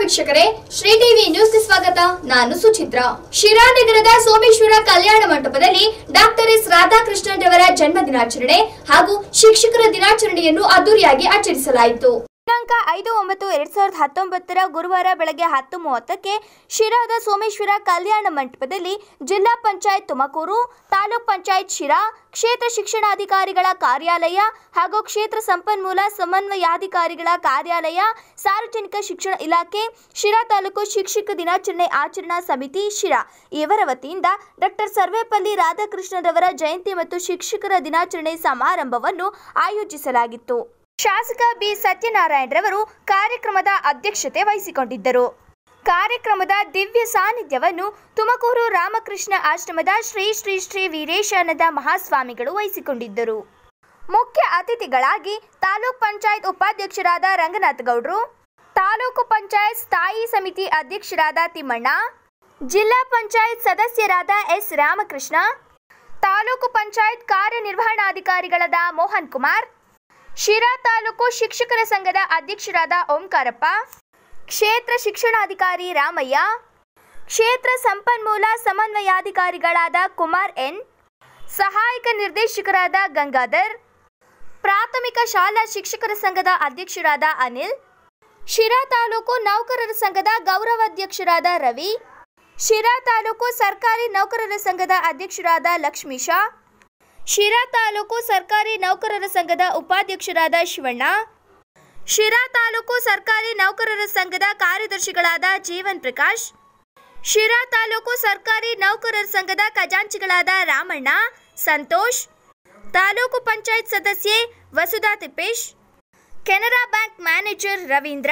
ವೀಕ್ಷಕರೇ ಶ್ರೀ ಟಿವಿ ನ್ಯೂಸ್ಗೆ ಸ್ವಾಗತ ನಾನು ಸುಚಿತ್ರ ಶಿರಾನಗರದ ಸೋಮೇಶ್ವರ ಕಲ್ಯಾಣ ಮಂಟಪದಲ್ಲಿ ಡಾಕ್ಟರ್ ಎಸ್ ರಾಧಾಕೃಷ್ಣನ್ ರವರ ಜನ್ಮ ದಿನಾಚರಣೆ ಹಾಗೂ ಶಿಕ್ಷಕರ ದಿನಾಚರಣೆಯನ್ನು ಅದ್ದೂರಿಯಾಗಿ ಆಚರಿಸಲಾಯಿತು ದಿನಾಂಕ ಐದು ಒಂಬತ್ತು ಎರಡ್ ಸಾವಿರದ ಹತ್ತೊಂಬತ್ತರ ಗುರುವಾರ ಬೆಳಗ್ಗೆ ಹತ್ತು ಮೂವತ್ತಕ್ಕೆ ಶಿರಾದ ಸೋಮೇಶ್ವರ ಕಲ್ಯಾಣ ಮಂಟಪದಲ್ಲಿ ಜಿಲ್ಲಾ ಪಂಚಾಯತ್ ತುಮಕೂರು ತಾಲೂಕ್ ಪಂಚಾಯತ್ ಶಿರಾ ಕ್ಷೇತ್ರ ಶಿಕ್ಷಣಾಧಿಕಾರಿಗಳ ಕಾರ್ಯಾಲಯ ಹಾಗೂ ಕ್ಷೇತ್ರ ಸಂಪನ್ಮೂಲ ಸಮನ್ವಯಾಧಿಕಾರಿಗಳ ಕಾರ್ಯಾಲಯ ಸಾರ್ವಜನಿಕ ಶಿಕ್ಷಣ ಇಲಾಖೆ ಶಿರಾ ತಾಲೂಕು ಶಿಕ್ಷಕ ದಿನಾಚರಣೆ ಆಚರಣಾ ಸಮಿತಿ ಶಿರಾ ಇವರ ವತಿಯಿಂದ ಡಾಕ್ಟರ್ ಸರ್ವೇಪಲ್ಲಿ ರಾಧಾಕೃಷ್ಣರವರ ಜಯಂತಿ ಮತ್ತು ಶಿಕ್ಷಕರ ದಿನಾಚರಣೆ ಸಮಾರಂಭವನ್ನು ಆಯೋಜಿಸಲಾಗಿತ್ತು ಶಾಸಕ ಬಿ ಸತ್ಯನಾರಾಯಣರವರು ಕಾರ್ಯಕ್ರಮದ ಅಧ್ಯಕ್ಷತೆ ವಹಿಸಿಕೊಂಡಿದ್ದರು ಕಾರ್ಯಕ್ರಮದ ದಿವ್ಯ ಸಾನ್ನಿಧ್ಯವನ್ನು ತುಮಕೂರು ರಾಮಕೃಷ್ಣ ಆಶ್ರಮದ ಶ್ರೀ ಶ್ರೀ ಶ್ರೀ ವೀರೇಶಾನಂದ ಮಹಾಸ್ವಾಮಿಗಳು ವಹಿಸಿಕೊಂಡಿದ್ದರು ಮುಖ್ಯ ಅತಿಥಿಗಳಾಗಿ ತಾಲೂಕ್ ಪಂಚಾಯತ್ ಉಪಾಧ್ಯಕ್ಷರಾದ ರಂಗನಾಥ್ ಗೌಡ್ರು ತಾಲೂಕು ಪಂಚಾಯತ್ ಸ್ಥಾಯಿ ಸಮಿತಿ ಅಧ್ಯಕ್ಷರಾದ ತಿಮ್ಮಣ್ಣ ಜಿಲ್ಲಾ ಪಂಚಾಯತ್ ಸದಸ್ಯರಾದ ಎಸ್ ರಾಮಕೃಷ್ಣ ತಾಲೂಕು ಪಂಚಾಯತ್ ಕಾರ್ಯನಿರ್ವಹಣಾಧಿಕಾರಿಗಳಾದ ಮೋಹನ್ ಕುಮಾರ್ ಶಿರಾ ತಾಲೂಕು ಶಿಕ್ಷಕರ ಸಂಘದ ಅಧ್ಯಕ್ಷರಾದ ಓಂಕಾರಪ್ಪ ಕ್ಷೇತ್ರ ಶಿಕ್ಷಣಾಧಿಕಾರಿ ರಾಮಯ್ಯ ಕ್ಷೇತ್ರ ಸಂಪನ್ಮೂಲ ಸಮನ್ವಯಾಧಿಕಾರಿಗಳಾದ ಕುಮಾರ್ ಎನ್ ಸಹಾಯಕ ನಿರ್ದೇಶಕರಾದ ಗಂಗಾಧರ್ ಪ್ರಾಥಮಿಕ ಶಾಲಾ ಶಿಕ್ಷಕರ ಸಂಘದ ಅಧ್ಯಕ್ಷರಾದ ಅನಿಲ್ ಶಿರಾ ತಾಲೂಕು ನೌಕರರ ಸಂಘದ ಗೌರವಾಧ್ಯಕ್ಷರಾದ ರವಿ ಶಿರಾ ತಾಲೂಕು ಸರ್ಕಾರಿ ನೌಕರರ ಸಂಘದ ಅಧ್ಯಕ್ಷರಾದ ಲಕ್ಷ್ಮೀಶ ಶಿರಾ ತಾಲೂಕು ಸರ್ಕಾರಿ ನೌಕರರ ಸಂಘದ ಉಪಾಧ್ಯಕ್ಷರಾದ ಶಿವಣ್ಣ ಶಿರಾ ತಾಲೂಕು ಸರ್ಕಾರಿ ನೌಕರರ ಸಂಘದ ಕಾರ್ಯದರ್ಶಿಗಳಾದ ಜೀವನ್ ಪ್ರಕಾಶ್ ಶಿರಾ ತಾಲೂಕು ಸರ್ಕಾರಿ ನೌಕರರ ಸಂಘದ ಖಜಾಂಚಿಗಳಾದ ರಾಮಣ್ಣ ಸಂತೋಷ್ ತಾಲೂಕು ಪಂಚಾಯತ್ ಸದಸ್ಯೆ Vasudha Tippesh Canara bank manager Ravindra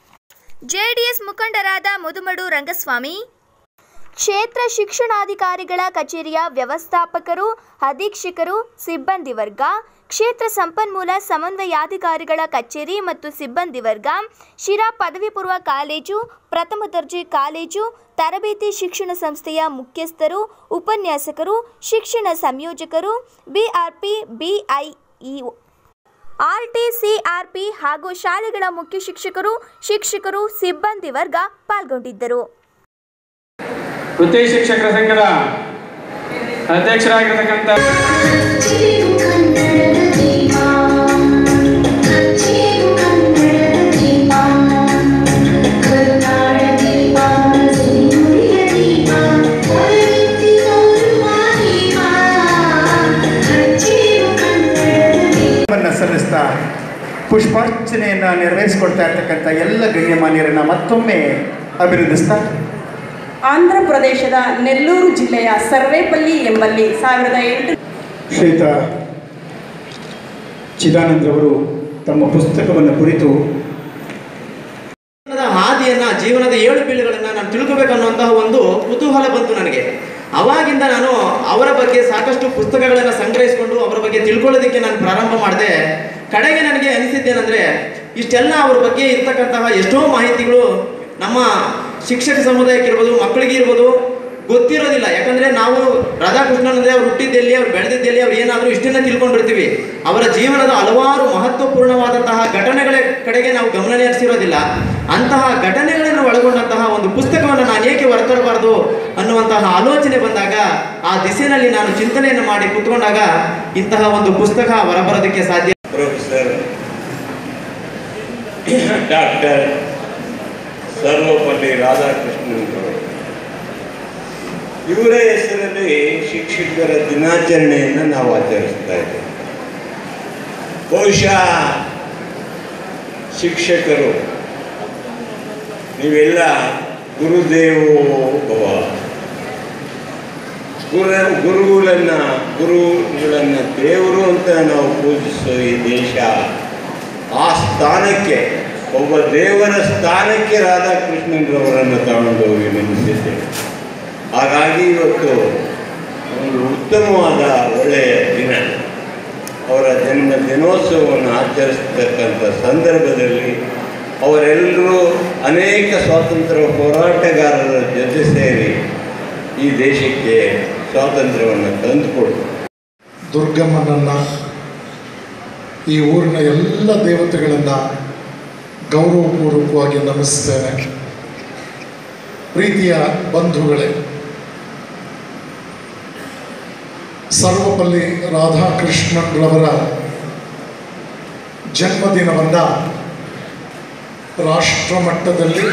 JDS ಮುಖಂಡರಾದ ಮುದುಮಡು ರಂಗಸ್ವಾಮಿ ಕ್ಷೇತ್ರ ಶಿಕ್ಷಣಾಧಿಕಾರಿಗಳ ಕಚೇರಿಯ ವ್ಯವಸ್ಥಾಪಕರು ಅಧೀಕ್ಷಕರು ಸಿಬ್ಬಂದಿ ವರ್ಗ ಕ್ಷೇತ್ರ ಸಂಪನ್ಮೂಲ ಸಮನ್ವಯಾಧಿಕಾರಿಗಳ ಕಚೇರಿ ಮತ್ತು ಸಿಬ್ಬಂದಿ ವರ್ಗ ಶಿರಾ ಪದವಿ ಪೂರ್ವ ಕಾಲೇಜು ಪ್ರಥಮ ದರ್ಜೆ ಕಾಲೇಜು ತರಬೇತಿ ಶಿಕ್ಷಣ ಸಂಸ್ಥೆಯ ಮುಖ್ಯಸ್ಥರು ಉಪನ್ಯಾಸಕರು ಶಿಕ್ಷಣ ಸಂಯೋಜಕರು ಬಿಆರ್ಪಿ ಬಿಐಇ ಆರ್ಟಿಸಿಆರ್ಪಿ ಹಾಗೂ ಶಾಲೆಗಳ ಮುಖ್ಯ ಶಿಕ್ಷಕರು ಶಿಕ್ಷಕರು ಸಿಬ್ಬಂದಿ ವರ್ಗ ಪಾಲ್ಗೊಂಡಿದ್ದರು ವೃತ್ತಿ ಶಿಕ್ಷಕರ ಸಂಘದ ಅಧ್ಯಕ್ಷರಾಗಿರ್ತಕ್ಕಂಥ ಕಚ್ಚೇರು ಕನ್ನಡದ ದೀಪ ಕಚ್ಚೇರು ಕನ್ನಡದ ದೀಪ ಕರುನಾಡ ದೀಪ ಸಿರಿನುಡಿಯ ದೀಪ ಹೊರವೆತ್ತಿ ತೋರುವ ದೀಪ ಕಚ್ಚೇರು ಕನ್ನಡದ ದೀಪ ವನ್ನು ಸಲ್ಲಿಸ್ತಾ ಪುಷ್ಪಾರ್ಚನೆಯನ್ನು ನೆರವೇರಿಸಿಕೊಡ್ತಾ ಇರ್ತಕ್ಕಂಥ ಎಲ್ಲ ಗಣ್ಯಮಾನ್ಯರನ್ನು ಮತ್ತೊಮ್ಮೆ ಅಭಿನಂದಿಸ್ತಾ ಆಂಧ್ರ ಪ್ರದೇಶದ ನೆಲ್ಲೂರು ಜಿಲ್ಲೆಯ ಸರ್ವೇಪಲ್ಲಿ ಎಂಬಲ್ಲಿ ಸಾವಿರದ ಎಂಟು ಶ್ರೀಯುತ ಚಿದಾನಂದ್ರವರು ತಮ್ಮ ಪುಸ್ತಕವನ್ನು ಕುರಿತು ಜೀವನದ ಹಾದಿಯನ್ನ ಜೀವನದ ಏಳು ಬೀಳುಗಳನ್ನ ನಾನು ತಿಳ್ಕೊಬೇಕನ್ನುವಂತಹ ಒಂದು ಕುತೂಹಲ ಬಂತು ನನಗೆ ಅವಾಗಿಂದ ನಾನು ಅವರ ಬಗ್ಗೆ ಸಾಕಷ್ಟು ಪುಸ್ತಕಗಳನ್ನು ಸಂಗ್ರಹಿಸಿಕೊಂಡು ಅವರ ಬಗ್ಗೆ ತಿಳ್ಕೊಳ್ಳೋದಕ್ಕೆ ನಾನು ಪ್ರಾರಂಭ ಮಾಡಿದೆ ಕಡೆಗೆ ನನಗೆ ಅನಿಸಿದ್ದೇನೆಂದ್ರೆ ಇಷ್ಟೆಲ್ಲ ಅವ್ರ ಬಗ್ಗೆ ಇರ್ತಕ್ಕಂತಹ ಎಷ್ಟೋ ಮಾಹಿತಿಗಳು ನಮ್ಮ ಶಿಕ್ಷಕ ಸಮುದಾಯಕ್ಕಿರ್ಬೋದು ಮಕ್ಕಳಿಗಿರ್ಬೋದು ಗೊತ್ತಿರೋದಿಲ್ಲ ಯಾಕಂದ್ರೆ ನಾವು ರಾಧಾಕೃಷ್ಣನ್ ಅಂದ್ರೆ ಅವ್ರು ಹುಟ್ಟಿದ್ದೆಲ್ಲಿ ಅವ್ರು ಬೆಳೆದಿದ್ದೆಲ್ಲಿ ಅವ್ರು ಏನಾದರೂ ಇಷ್ಟನ್ನ ತಿಳ್ಕೊಂಡಿರ್ತೀವಿ ಅವರ ಜೀವನದ ಹಲವಾರು ಮಹತ್ವಪೂರ್ಣವಾದಂತಹ ಘಟನೆಗಳ ಕಡೆಗೆ ನಾವು ಗಮನ ಹರಿಸಿರೋದಿಲ್ಲ ಅಂತಹ ಘಟನೆಗಳನ್ನು ಒಳಗೊಂಡಂತಹ ಒಂದು ಪುಸ್ತಕವನ್ನು ನಾನು ಏಕೆ ಹೊರತರಬಾರದು ಅನ್ನುವಂತಹ ಆಲೋಚನೆ ಬಂದಾಗ ಆ ದಿಸೆಯಲ್ಲಿ ನಾನು ಚಿಂತನೆಯನ್ನು ಮಾಡಿ ಕೂತ್ಕೊಂಡಾಗ ಇಂತಹ ಒಂದು ಪುಸ್ತಕ ಹೊರಬರೋದಕ್ಕೆ ಸಾಧ್ಯ ಪ್ರೊಫೆಸರ್ ಡಾಕ್ಟರ್ ಸರ್ವಪಲ್ಲಿ ರಾಧಾಕೃಷ್ಣನ್ ಅವರು ಇವರ ಹೆಸರಲ್ಲಿ ಶಿಕ್ಷಕರ ದಿನಾಚರಣೆಯನ್ನು ನಾವು ಆಚರಿಸ್ತಾ ಇದ್ದೇವೆ ಬಹುಶಃ ಶಿಕ್ಷಕರು ನೀವೆಲ್ಲ ಗುರುದೇವೋ ಭವ ಗುರು ಗುರುಗಳನ್ನ ಗುರುಗಳನ್ನ ದೇವರು ಅಂತ ನಾವು ಪೂಜಿಸೋ ಈ ದೇಶ ಆ ಸ್ಥಾನಕ್ಕೆ ಒಬ್ಬ ದೇವರ ಸ್ಥಾನಕ್ಕೆ ರಾಧಾಕೃಷ್ಣನ್ರವರನ್ನು ತಗೊಂಡು ಹೋಗಿ ನಿಲ್ಲಿಸಿದ್ದೇವೆ ಹಾಗಾಗಿ ಇವತ್ತು ಒಂದು ಉತ್ತಮವಾದ ಒಳ್ಳೆಯ ದಿನ ಅವರ ಜನ್ಮ ದಿನೋತ್ಸವವನ್ನು ಆಚರಿಸ್ತಕ್ಕಂಥ ಸಂದರ್ಭದಲ್ಲಿ ಅವರೆಲ್ಲರೂ ಅನೇಕ ಸ್ವಾತಂತ್ರ್ಯ ಹೋರಾಟಗಾರರ ಜೊತೆ ಸೇರಿ ಈ ದೇಶಕ್ಕೆ ಸ್ವಾತಂತ್ರ್ಯವನ್ನು ತಂದುಕೊಡ್ತಾರೆ ದುರ್ಗಮ್ಮನನ್ನು ಈ ಊರಿನ ಎಲ್ಲ ದೇವತೆಗಳನ್ನು ಗೌರವಪೂರ್ವಕವಾಗಿ ನಮಿಸ್ತೇನೆ ಪ್ರೀತಿಯ ಬಂಧುಗಳೇ ಸರ್ವಪಲ್ಲಿ ರಾಧಾಕೃಷ್ಣನ್ರವರ ಜನ್ಮದಿನವನ್ನು ರಾಷ್ಟ್ರ ಮಟ್ಟದಲ್ಲಿ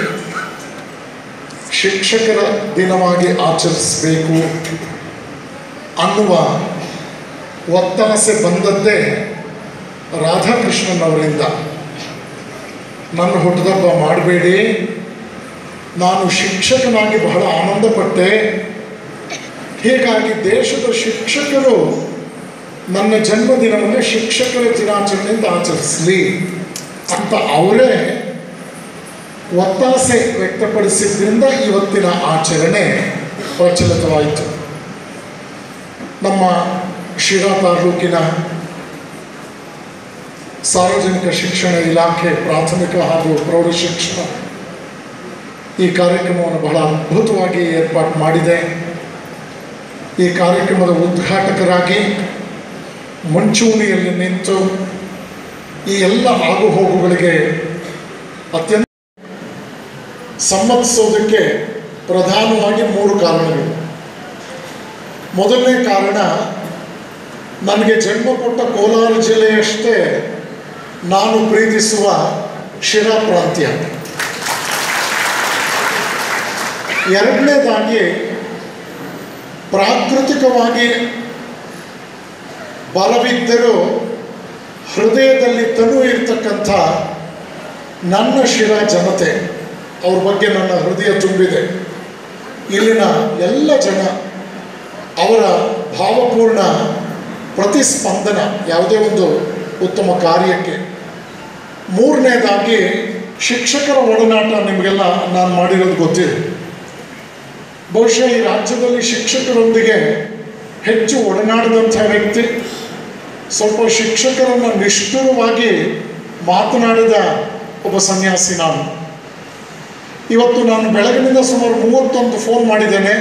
ಶಿಕ್ಷಕರ ದಿನವಾಗಿ ಆಚರಿಸಬೇಕು ಅನ್ನುವ ಒತ್ತಾಸೆ ಬಂದದ್ದೇ ರಾಧಾಕೃಷ್ಣನ್ ಅವರಿಂದ ನನ್ನ ಹುಟ್ಟುಹಬ್ಬ ಮಾಡಬೇಡಿ ನಾನು ಶಿಕ್ಷಕನಾಗಿ ಬಹಳ ಆನಂದಪಟ್ಟೆ ಹೀಗಾಗಿ ದೇಶದ ಶಿಕ್ಷಕರು ನನ್ನ ಜನ್ಮದಿನವನ್ನು ಶಿಕ್ಷಕರ ದಿನಾಚರಣೆಯಿಂದ ಆಚರಿಸಲಿ ಅಂತ ಅವರೇ ಒತ್ತಾಸೆ ವ್ಯಕ್ತಪಡಿಸಿದ್ರಿಂದ ಇವತ್ತಿನ ಆಚರಣೆ ಪ್ರಚಲಿತವಾಯಿತು ನಮ್ಮ ಶಿರಾ ತಾಲೂಕಿನ ಸಾರ್ವಜನಿಕ ಶಿಕ್ಷಣ ಇಲಾಖೆ ಪ್ರಾಥಮಿಕ ಹಾಗೂ ಪ್ರೌಢಶಿಕ್ಷಣ ಈ ಕಾರ್ಯಕ್ರಮವನ್ನು ಬಹಳ ಅದ್ಭುತವಾಗಿ ಏರ್ಪಾಡು ಮಾಡಿದೆ ಈ ಕಾರ್ಯಕ್ರಮದ ಉದ್ಘಾಟಕರಾಗಿ ಮುಂಚೂಣಿಯಲ್ಲಿ ನಿಂತು ಈ ಎಲ್ಲ ಆಗುಹೋಗುಗಳಿಗೆ ಅತ್ಯಂತ ಸಮ್ಮತಿಸೋದಕ್ಕೆ ಪ್ರಧಾನವಾಗಿ ಮೂರು ಕಾರಣಗಳು ಮೊದಲನೇ ಕಾರಣ ನನಗೆ ಜನ್ಮ ಕೊಟ್ಟ ಕೋಲಾರ ಜಿಲ್ಲೆಯಷ್ಟೇ ನಾನು ಪ್ರೀತಿಸುವ ಶಿರಾ ಪ್ರಾಂತ್ಯ ಎರಡನೇದಾಗಿ ಪ್ರಾಕೃತಿಕವಾಗಿ ಬಲವಿದ್ದರೂ ಹೃದಯದಲ್ಲಿ ತನು ಇರ್ತಕ್ಕಂಥ ನನ್ನ ಶಿರಾ ಜನತೆ ಅವ್ರ ಬಗ್ಗೆ ನನ್ನ ಹೃದಯ ತುಂಬಿದೆ ಇಲ್ಲಿನ ಎಲ್ಲ ಜನ ಅವರ ಭಾವಪೂರ್ಣ ಪ್ರತಿಸ್ಪಂದನ ಯಾವುದೇ ಒಂದು ಉತ್ತಮ ಕಾರ್ಯಕ್ಕೆ ಮೂರನೇದಾಗಿ ಶಿಕ್ಷಕರ ಒಡನಾಟ ನಿಮಗೆಲ್ಲ ನಾನು ಮಾಡಿರೋದು ಗೊತ್ತಿದೆ ಬಹುಶಃ ಈ ರಾಜ್ಯದಲ್ಲಿ ಶಿಕ್ಷಕರೊಂದಿಗೆ ಹೆಚ್ಚು ಒಡನಾಡಿದಂಥ ವ್ಯಕ್ತಿ ಸ್ವಲ್ಪ ಶಿಕ್ಷಕರನ್ನು ನಿಷ್ಠುರವಾಗಿ ಮಾತನಾಡಿದ ಒಬ್ಬ ಸನ್ಯಾಸಿ ನಾನು ಇವತ್ತು ನಾನು ಬೆಳಗಿನಿಂದ ಸುಮಾರು ಮೂವತ್ತೊಂದು ಫೋನ್ ಮಾಡಿದ್ದೇನೆ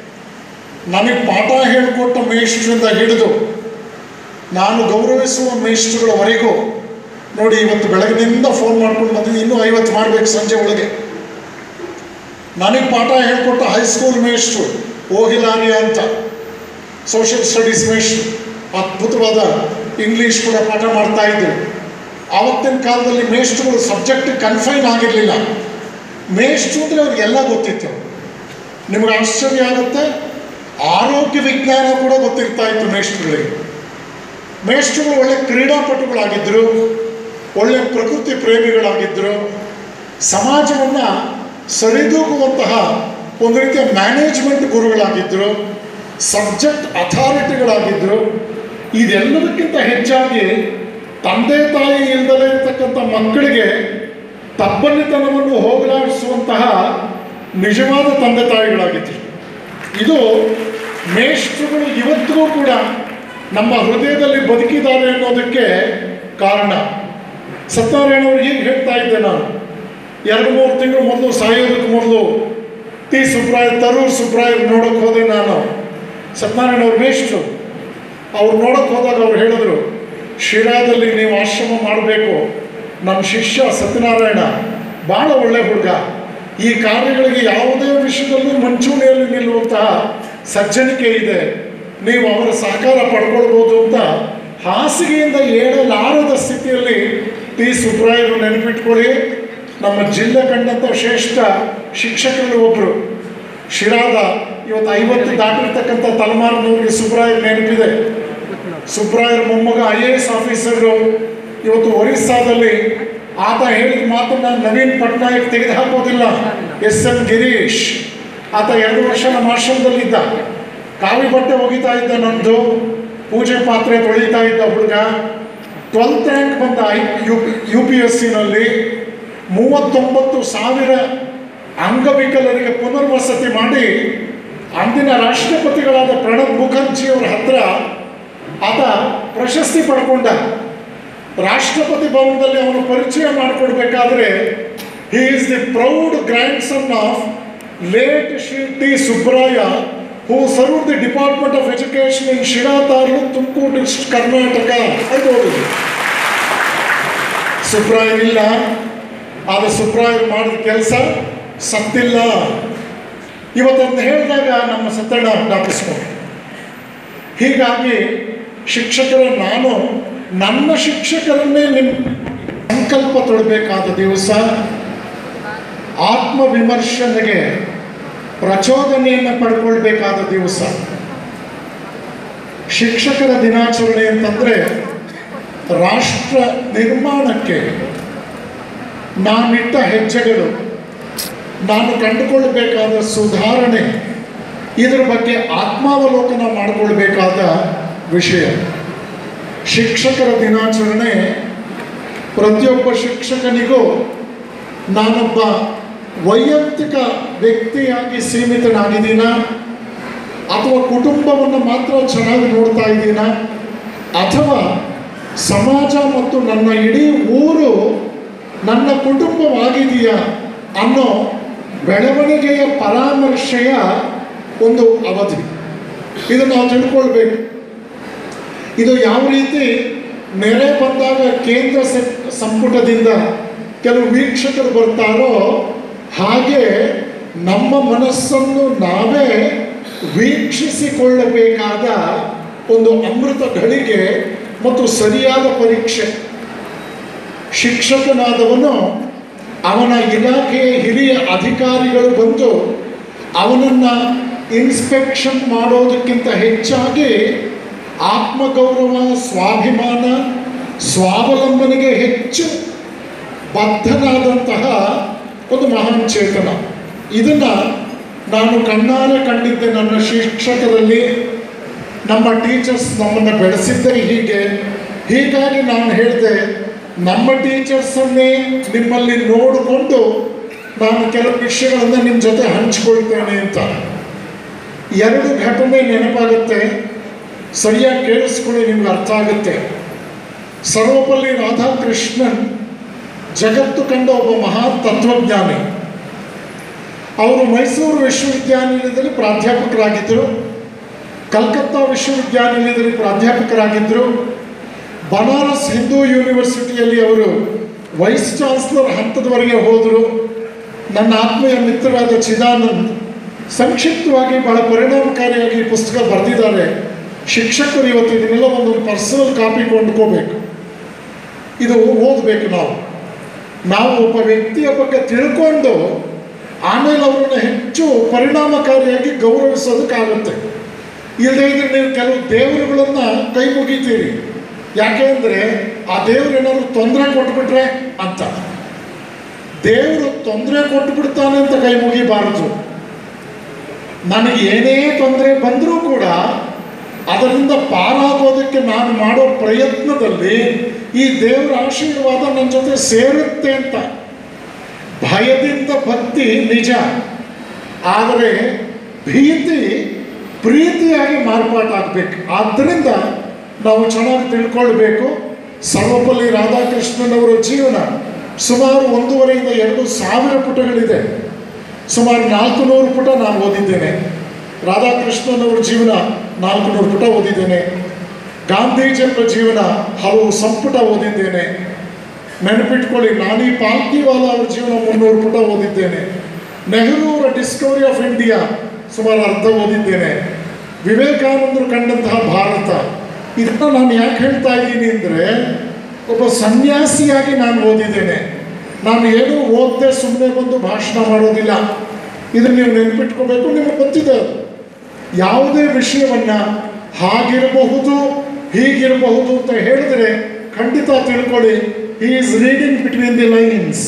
ನನಗೆ ಪಾಠ ಹೇಳಿಕೊಟ್ಟ ಮೇಷ್ಟ್ರಿಂದ ಹಿಡಿದು ನಾನು ಗೌರವಿಸುವ ಮೇಷ್ಟ್ರುಗಳವರೆಗೂ ನೋಡಿ ಇವತ್ತು ಬೆಳಗಿನಿಂದ ಫೋನ್ ಮಾಡ್ಕೊಂಡು ಬಂದಿದ್ದು ಇನ್ನೂ ಐವತ್ತು ಮಾಡಬೇಕು ಸಂಜೆ ಒಳಗೆ ನನಗೆ ಪಾಠ ಹೇಳಿಕೊಟ್ಟ ಹೈಸ್ಕೂಲ್ ಮೇಷ್ಟ್ರು ಓಹಿಲಾರಿಯ ಅಂತ ಸೋಷಿಯಲ್ ಸ್ಟಡೀಸ್ ಮೇಷ್ಟ್ರು ಅದ್ಭುತವಾದ ಇಂಗ್ಲೀಷ್ ಕೂಡ ಪಾಠ ಮಾಡ್ತಾ ಇದ್ರು ಆವತ್ತಿನ ಕಾಲದಲ್ಲಿ ಮೇಷ್ಟ್ರುಗಳು ಸಬ್ಜೆಕ್ಟ್ ಕನ್ಫೈನ್ ಆಗಿರಲಿಲ್ಲ ಮೇಷ್ಟ್ರು ಅಂದರೆ ಅವ್ರಿಗೆಲ್ಲ ಗೊತ್ತಿತ್ತು ನಿಮ್ಗೆ ಆಶ್ಚರ್ಯ ಆಗುತ್ತೆ ಆರೋಗ್ಯ ವಿಜ್ಞಾನ ಕೂಡ ಗೊತ್ತಿರ್ತಾ ಇತ್ತು ಮೇಷ್ಟ್ರುಗಳಿಗೆ ಮೇಷ್ಟ್ರುಗಳು ಒಳ್ಳೆ ಕ್ರೀಡಾಪಟುಗಳಾಗಿದ್ದರು ಒಳ್ಳೆ ಪ್ರಕೃತಿ ಪ್ರೇಮಿಗಳಾಗಿದ್ದರು ಸಮಾಜವನ್ನು ಸರಿದೂಗುವಂತಹ ಒಂದು ರೀತಿಯ ಮ್ಯಾನೇಜ್ಮೆಂಟ್ ಗುರುಗಳಾಗಿದ್ದರು ಸಬ್ಜೆಕ್ಟ್ ಅಥಾರಿಟಿಗಳಾಗಿದ್ದರು ಇದೆಲ್ಲದಕ್ಕಿಂತ ಹೆಚ್ಚಾಗಿ ತಂದೆ ತಾಯಿ ಇಲ್ಲದಲೇ ಇರ್ತಕ್ಕಂಥ ಮಕ್ಕಳಿಗೆ ತಬ್ಬಲಿತನವನ್ನು ಹೋಗಲಾಡಿಸುವಂತಹ ನಿಜವಾದ ತಂದೆ ತಾಯಿಗಳಾಗಿದ್ದರು ಇದು ಮೇಷ್ಟ್ರುಗಳು ಇವತ್ತಿಗೂ ಕೂಡ ನಮ್ಮ ಹೃದಯದಲ್ಲಿ ಬದುಕಿದ್ದಾರೆ ಅನ್ನೋದಕ್ಕೆ ಕಾರಣ ಸತ್ಯನಾರಾಯಣ ಅವರು ಹೀಗೆ ಹೇಳ್ತಾ ಇದ್ದೆ ನಾನು ಎರಡು ಮೂರು ತಿಂಗಳು ಮೊದಲು ಸಾಯೋದಕ್ಕೆ ಮೊದಲು ಟಿ ಸುಬ್ರಾಯ್ ತರೂರ್ ಸುಬ್ರಾಯ್ ನೋಡೋಕೆ ಹೋದೆ ನಾನು ಸತ್ಯನಾರಾಯಣ ಅವ್ರ ಮೇಷ್ಟ್ರು ಅವ್ರು ನೋಡೋಕೆ ಹೋದಾಗ ಅವ್ರು ಹೇಳಿದ್ರು ಶಿರಾದಲ್ಲಿ ನೀವು ಆಶ್ರಮ ಮಾಡಬೇಕು ನಮ್ಮ ಶಿಷ್ಯ ಸತ್ಯನಾರಾಯಣ ಭಾಳ ಒಳ್ಳೆ ಹುಡುಗ ಈ ಕಾರ್ಯಗಳಿಗೆ ಯಾವುದೇ ವಿಷಯದಲ್ಲೂ ಮುಂಚೂಣಿಯಲ್ಲಿ ನಿಲ್ಲುವಂತಹ ಸಜ್ಜನಿಕೆ ಇದೆ ನೀವು ಅವರ ಸಹಕಾರ ಪಡ್ಕೊಳ್ಬೋದು ಅಂತ ಹಾಸಿಗೆಯಿಂದ ಏಳಲಾರದ ಸ್ಥಿತಿಯಲ್ಲಿ ಟಿ ಸುಬ್ರಾಯರು ನೆನಪಿಟ್ಕೊಳ್ಳಿ ನಮ್ಮ ಜಿಲ್ಲೆ ಕಂಡಂಥ ಶ್ರೇಷ್ಠ ಶಿಕ್ಷಕರಲ್ಲಿ ಒಬ್ಬರು ಶಿರಾದ ಇವತ್ತು ಐವತ್ತು ದಾಟಿರ್ತಕ್ಕಂಥ ತಲೆಮಾರಿನವ್ರಿಗೆ ಸುಬ್ರಾಯರ್ ನೆನಪಿದೆ ಸುಬ್ರಾಯರ್ ಮೊಮ್ಮಗ ಐ ಎ ಎಸ್ ಆಫೀಸರು ಇವತ್ತು ಒರಿಸ್ಸಾದಲ್ಲಿ ಆತ ಹೇಳಿದ ಮಾತನ್ನ ನವೀನ್ ಪಟ್ನಾಯಕ್ ತೆಗೆದುಹಾಕೋದಿಲ್ಲ ಎಸ್ ಎನ್ ಗಿರೀಶ್ ಆತ ಎರಡು ವರ್ಷ ನಮ್ಮ ಆಶ್ರಮದಲ್ಲಿದ್ದ ಕಾವಿ ಬಟ್ಟೆ ಒಗಿತಾ ಇದ್ದ ನಂದು ಪೂಜೆ ಪಾತ್ರೆ ತೊಳಿತಾ ಇದ್ದ ಹುಡುಗ ಟ್ವೆಲ್ತ್ ರ್ಯಾಂಕ್ ಬಂದ I U U P S ಸಿನಲ್ಲಿ ಮೂವತ್ತೊಂಬತ್ತು ಸಾವಿರ ಅಂಗವಿಕಲರಿಗೆ ಪುನರ್ವಸತಿ ಮಾಡಿ ಅಂದಿನ ರಾಷ್ಟ್ರಪತಿಗಳಾದ ಪ್ರಣಬ್ ಮುಖರ್ಜಿಯವರ ಹತ್ರ ಆತ ಪ್ರಶಸ್ತಿ ಪಡ್ಕೊಂಡ ರಾಷ್ಟ್ರಪತಿ ಭವನದಲ್ಲಿ ಅವನು ಪರಿಚಯ ಮಾಡಿಕೊಡ್ಬೇಕಾದ್ರೆ he is the proud grandson of late Shri T Subraya who serve the department of education in Sira taluk Tumakuru district Karnataka ಅಂತ ಓದಿದ್ರು ಸುಬ್ರಾಯನಿಲ್ಲ ಆದರೆ ಸುಬ್ರಾಯರು ಮಾಡಿದ ಕೆಲಸ ಸತ್ತಿಲ್ಲ ಇವತ್ತನ್ನು ಹೇಳಿದಾಗ ನಮ್ಮ ಸತ್ತಣ್ಣ ಜ್ಞಾಪಿಸ್ಕೊಂಡು ಹೀಗಾಗಿ ಶಿಕ್ಷಕರ ನಾನು ನನ್ನ ಶಿಕ್ಷಕರನ್ನೇ ನಿಮ್ಮ ಸಂಕಲ್ಪ ತೊಡಬೇಕಾದ ದಿವಸ ಆತ್ಮವಿಮರ್ಶನೆಗೆ ಪ್ರಚೋದನೆಯನ್ನು ಪಡ್ಕೊಳ್ಬೇಕಾದ ದಿವಸ ಶಿಕ್ಷಕರ ದಿನಾಚರಣೆ ಅಂತಂದರೆ ರಾಷ್ಟ್ರ ನಿರ್ಮಾಣಕ್ಕೆ ನಾನಿಟ್ಟ ಹೆಜ್ಜೆಗಳು ನಾನು ಕಂಡುಕೊಳ್ಬೇಕಾದ ಸುಧಾರಣೆ ಇದರ ಬಗ್ಗೆ ಆತ್ಮಾವಲೋಕನ ಮಾಡಿಕೊಳ್ಬೇಕಾದ ವಿಷಯ ಶಿಕ್ಷಕರ ದಿನಾಚರಣೆ ಪ್ರತಿಯೊಬ್ಬ ಶಿಕ್ಷಕನಿಗೂ ನಾನೊಬ್ಬ ವೈಯಕ್ತಿಕ ವ್ಯಕ್ತಿಯಾಗಿ ಸೀಮಿತನಾಗಿದ್ದೀನ ಅಥವಾ ಕುಟುಂಬವನ್ನು ಮಾತ್ರ ಚೆನ್ನಾಗಿ ನೋಡ್ತಾ ಇದ್ದೀನ ಅಥವಾ ಸಮಾಜ ಮತ್ತು ನನ್ನ ಇಡೀ ಊರು ನನ್ನ ಕುಟುಂಬವಾಗಿದೆಯಾ ಅನ್ನೋ ಬೆಳವಣಿಗೆಯ ಪರಾಮರ್ಶೆಯ ಒಂದು ಅವಧಿ ಇದನ್ನು ನಾವು ತಿಳ್ಕೊಳ್ಬೇಕು ಇದು ಯಾವ ರೀತಿ ನೆರೆ ಬಂದಾಗ ಕೇಂದ್ರ ಸ- ಸಂಪುಟದಿಂದ ಕೆಲವು ವೀಕ್ಷಕರು ಬರ್ತಾರೋ ಹಾಗೆ ನಮ್ಮ ಮನಸ್ಸನ್ನು ನಾವೇ ವೀಕ್ಷಿಸಿಕೊಳ್ಳಬೇಕಾದ ಒಂದು ಅಮೃತ ಘಳಿಗೆ ಮತ್ತು ಸರಿಯಾದ ಪರೀಕ್ಷೆ ಶಿಕ್ಷಕನಾದವನು ಅವನ ಇಲಾಖೆಯ ಹಿರಿಯ ಅಧಿಕಾರಿಗಳು ಬಂದು ಅವನನ್ನು ಇನ್ಸ್ಪೆಕ್ಷನ್ ಮಾಡೋದಕ್ಕಿಂತ ಹೆಚ್ಚಾಗಿ ಆತ್ಮಗೌರವ ಸ್ವಾಭಿಮಾನ ಸ್ವಾವಲಂಬನೆಗೆ ಹೆಚ್ಚು ಬದ್ಧನಾದಂತಹ ಒಂದು ಮಹಾನ್ ಚೇತನ ಇದನ್ನು ನಾನು ಕಣ್ಣಾರೆ ಕಂಡಿದ್ದೆ ನನ್ನ ಶಿಕ್ಷಕರಲ್ಲಿ ನಮ್ಮ ಟೀಚರ್ಸ್ ನಮ್ಮನ್ನು ಬೆಳೆಸಿದ್ದೇ ಹೀಗೆ ಹೀಗಾಗಿ ನಾನು ಹೇಳಿದೆ ನಮ್ಮ ಟೀಚರ್ಸನ್ನೇ ನಿಮ್ಮಲ್ಲಿ ನೋಡಿಕೊಂಡು ನಾನು ಕೆಲವು ವಿಷಯಗಳನ್ನು ನಿಮ್ಮ ಜೊತೆ ಹಂಚ್ಕೊಳ್ತೇನೆ ಅಂತ ಎರಡು ಘಟನೆ ನೆನಪಾಗುತ್ತೆ ಸರಿಯಾಗಿ ಕೇಳಿಸ್ಕೊಳ್ಳಿ ನಿಮ್ಗೆ ಅರ್ಥ ಆಗುತ್ತೆ ಸರ್ವಪಲ್ಲಿ ರಾಧಾಕೃಷ್ಣನ್ ಜಗತ್ತು ಕಂಡ ಒಬ್ಬ ಮಹಾನ್ ತತ್ವಜ್ಞಾನಿ ಅವರು ಮೈಸೂರು ವಿಶ್ವವಿದ್ಯಾನಿಲಯದಲ್ಲಿ ಪ್ರಾಧ್ಯಾಪಕರಾಗಿದ್ದರು ಕಲ್ಕತ್ತಾ ವಿಶ್ವವಿದ್ಯಾನಿಲಯದಲ್ಲಿ ಪ್ರಾಧ್ಯಾಪಕರಾಗಿದ್ದರು ಬನಾರಸ್ ಹಿಂದೂ ಯೂನಿವರ್ಸಿಟಿಯಲ್ಲಿ ಅವರು ವೈಸ್ ಚಾನ್ಸಲರ್ ಹಂತದವರೆಗೆ ಹೋದರು ನನ್ನ ಆತ್ಮೀಯ ಮಿತ್ರರಾದ ಚಿದಾನಂದ್ ಸಂಕ್ಷಿಪ್ತವಾಗಿ ಬಹಳ ಪರಿಣಾಮಕಾರಿಯಾಗಿ ಈ ಪುಸ್ತಕ ಬರೆದಿದ್ದಾರೆ ಶಿಕ್ಷಕರು ಇವತ್ತು ಇದನ್ನೆಲ್ಲ ಒಂದೊಂದು ಪರ್ಸನಲ್ ಕಾಪಿ ಕೊಂಡ್ಕೋಬೇಕು ಇದು ಓದಬೇಕು ನಾವು ನಾವು ಒಬ್ಬ ವ್ಯಕ್ತಿಯ ಬಗ್ಗೆ ತಿಳ್ಕೊಂಡು ಆಮೇಲೆ ಅವರನ್ನು ಹೆಚ್ಚು ಪರಿಣಾಮಕಾರಿಯಾಗಿ ಗೌರವಿಸೋದಕ್ಕಾಗುತ್ತೆ ಇಲ್ಲದೇ ಇದ್ರೆ ನೀವು ಕೆಲವು ದೇವರುಗಳನ್ನು ಕೈ ಮುಗಿತೀರಿ ಯಾಕೆ ಅಂದರೆ ಆ ದೇವರು ಏನಾದ್ರು ತೊಂದರೆ ಕೊಟ್ಬಿಟ್ರೆ ಅಂತ ದೇವರು ತೊಂದರೆ ಕೊಟ್ಬಿಡ್ತಾನೆ ಅಂತ ಕೈ ಮುಗಿಬಾರದು ನನಗೆ ಏನೇ ತೊಂದರೆ ಬಂದರೂ ಕೂಡ ಅದರಿಂದ ಪಾರಾಗೋದಕ್ಕೆ ನಾನು ಮಾಡೋ ಪ್ರಯತ್ನದಲ್ಲಿ ಈ ದೇವರ ಆಶೀರ್ವಾದ ನನ್ನ ಜೊತೆ ಸೇರುತ್ತೆ ಅಂತ ಭಯದಿಂದ ಭಕ್ತಿ ನಿಜ ಆದರೆ ಭೀತಿ ಪ್ರೀತಿಯಾಗಿ ಮಾರ್ಪಾಟಾಗಬೇಕು ಆದ್ದರಿಂದ ನಾವು ಚೆನ್ನಾಗಿ ತಿಳ್ಕೊಳ್ಬೇಕು ಸರ್ವಪಲ್ಲಿ ರಾಧಾಕೃಷ್ಣನವರ ಜೀವನ ಸುಮಾರು ಒಂದೂವರೆಯಿಂದ ಎರಡು ಸಾವಿರ ಪುಟಗಳಿದೆ ಸುಮಾರು ನಾಲ್ಕು ನೂರು ಪುಟ ನಾನು ಓದಿದ್ದೇನೆ ರಾಧಾಕೃಷ್ಣನವರ ಜೀವನ ನಾಲ್ಕು ನೂರು ಪುಟ ಓದಿದ್ದೇನೆ ಗಾಂಧೀಜಿಯವರ ಜೀವನ ಹಲವು ಸಂಪುಟ ಓದಿದ್ದೇನೆ ನೆನಪಿಟ್ಕೊಳ್ಳಿ ನಾನಿ ಪಾಲ್ಕಿವಾಲ ಅವ್ರ ಜೀವನ ಮುನ್ನೂರು ಪುಟ ಓದಿದ್ದೇನೆ ನೆಹರು ಅವರ ಡಿಸ್ಕವರಿ ಆಫ್ ಇಂಡಿಯಾ ಸುಮಾರು ಅರ್ಧ ಓದಿದ್ದೇನೆ ವಿವೇಕಾನಂದರು ಕಂಡಂತಹ ಭಾರತ ಇದನ್ನು ನಾನು ಯಾಕೆ ಹೇಳ್ತಾ ಇದ್ದೀನಿ ಅಂದರೆ ಒಬ್ಬ ಸನ್ಯಾಸಿಯಾಗಿ ನಾನು ಓದಿದ್ದೇನೆ ನಾನು ಏನೂ ಓದದೆ ಸುಮ್ಮನೆ ಬಂದು ಭಾಷಣ ಮಾಡೋದಿಲ್ಲ ಇದನ್ನು ನೀವು ನೆನಪಿಟ್ಕೋಬೇಕು ನಿಮಗೆ ಗೊತ್ತಿದೆ ಅದು ಯಾವುದೇ ವಿಷಯವನ್ನು ಹಾಗಿರಬಹುದು ಹೀಗಿರಬಹುದು ಅಂತ ಹೇಳಿದ್ರೆ ಖಂಡಿತ ತಿಳ್ಕೊಳ್ಳಿ he is reading between the lines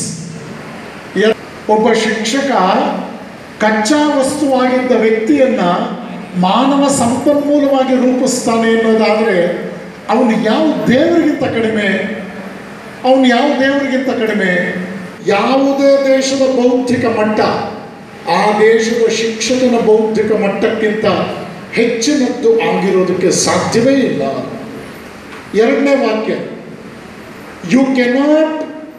ಒಬ್ಬ ಶಿಕ್ಷಕ ಕಚ್ಚಾ ವಸ್ತುವಾಗಿದ್ದ ವ್ಯಕ್ತಿಯನ್ನ ಮಾನವ ಸಂಪನ್ಮೂಲವಾಗಿ ರೂಪಿಸ್ತಾನೆ ಅನ್ನೋದಾದರೆ ಅವನು ಯಾವ ದೇವರಿಗಿಂತ ಕಡಿಮೆ ಅವನು ಯಾವ ದೇವರಿಗಿಂತ ಕಡಿಮೆ ಯಾವುದೇ ದೇಶದ ಬೌದ್ಧಿಕ ಮಟ್ಟ ಆ ದೇಶದ ಶಿಕ್ಷಕನ ಬೌದ್ಧಿಕ ಮಟ್ಟಕ್ಕಿಂತ ಹೆಚ್ಚಿನದ್ದು ಆಗಿರೋದಕ್ಕೆ ಸಾಧ್ಯವೇ ಇಲ್ಲ ಎರಡನೇ ವಾಕ್ಯ you cannot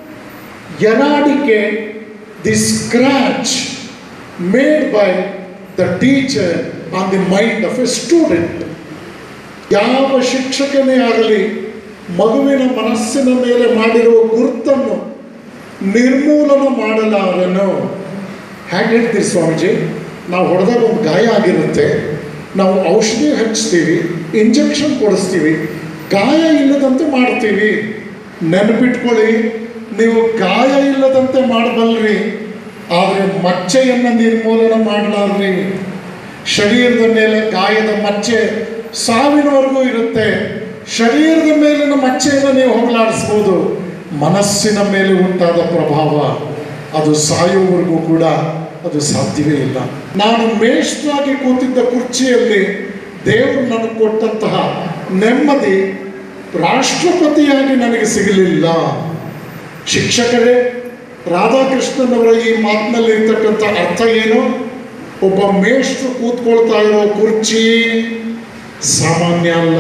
eradicate the scratch made by the teacher on the mind of a student. ಯಾವ ಶಿಕ್ಷಕನೇ ಆಗಲಿ ಮಗುವಿನ ಮನಸ್ಸಿನ ಮೇಲೆ ಮಾಡಿರುವ ಗುರುತನ್ನು ನಿರ್ಮೂಲನ ಮಾಡಲಾರನು ಹೇಗೆ ಹೇಳ್ತೀರಿ ಸ್ವಾಮೀಜಿ ನಾವು ಹೊಡೆದಾಗ ಒಂದು ಗಾಯ ಆಗಿರುತ್ತೆ ನಾವು ಔಷಧಿ ಹಚ್ತೀವಿ ಇಂಜೆಕ್ಷನ್ ಕೊಡಿಸ್ತೀವಿ ಗಾಯ ಇಲ್ಲದಂತೆ ಮಾಡ್ತೀವಿ ನೆನಪಿಟ್ಕೊಳ್ಳಿ ನೀವು ಗಾಯ ಇಲ್ಲದಂತೆ ಮಾಡಬಲ್ರಿ ಆದರೆ ಮಚ್ಚೆಯನ್ನು ನಿರ್ಮೂಲನೆ ಮಾಡಲಾರ್ರಿ ಶರೀರದ ಮೇಲೆ ಗಾಯದ ಮಚ್ಚೆ ಸಾವಿನವರೆಗೂ ಇರುತ್ತೆ ಶರೀರದ ಮೇಲಿನ ಮಚ್ಚೆಯನ್ನು ನೀವು ಹೋಗಲಾಡಿಸ್ಬೋದು ಮನಸ್ಸಿನ ಮೇಲೆ ಉಂಟಾದ ಪ್ರಭಾವ ಅದು ಸಾಯುವವರೆಗೂ ಕೂಡ ಅದು ಸಾಧ್ಯವೇ ಇಲ್ಲ ನಾನು ಮೇಷ್ಟ್ರಾಗಿ ಕೂತಿದ್ದ ಕುರ್ಚಿಯಲ್ಲಿ ದೇವರು ನನಗೆ ಕೊಟ್ಟಂತಹ ನೆಮ್ಮದಿ ರಾಷ್ಟ್ರಪತಿಯಾಗಿ ನನಗೆ ಸಿಗಲಿಲ್ಲ ಶಿಕ್ಷಕರೇ ರಾಧಾಕೃಷ್ಣನವರ ಈ ಮಾತಿನಲ್ಲಿ ಇರ್ತಕ್ಕಂಥ ಅರ್ಥ ಏನು ಒಬ್ಬ ಮೇಷ್ಟ್ರು ಕೂತ್ಕೊಳ್ತಾ ಇರೋ ಕುರ್ಚಿ ಸಾಮಾನ್ಯ ಅಲ್ಲ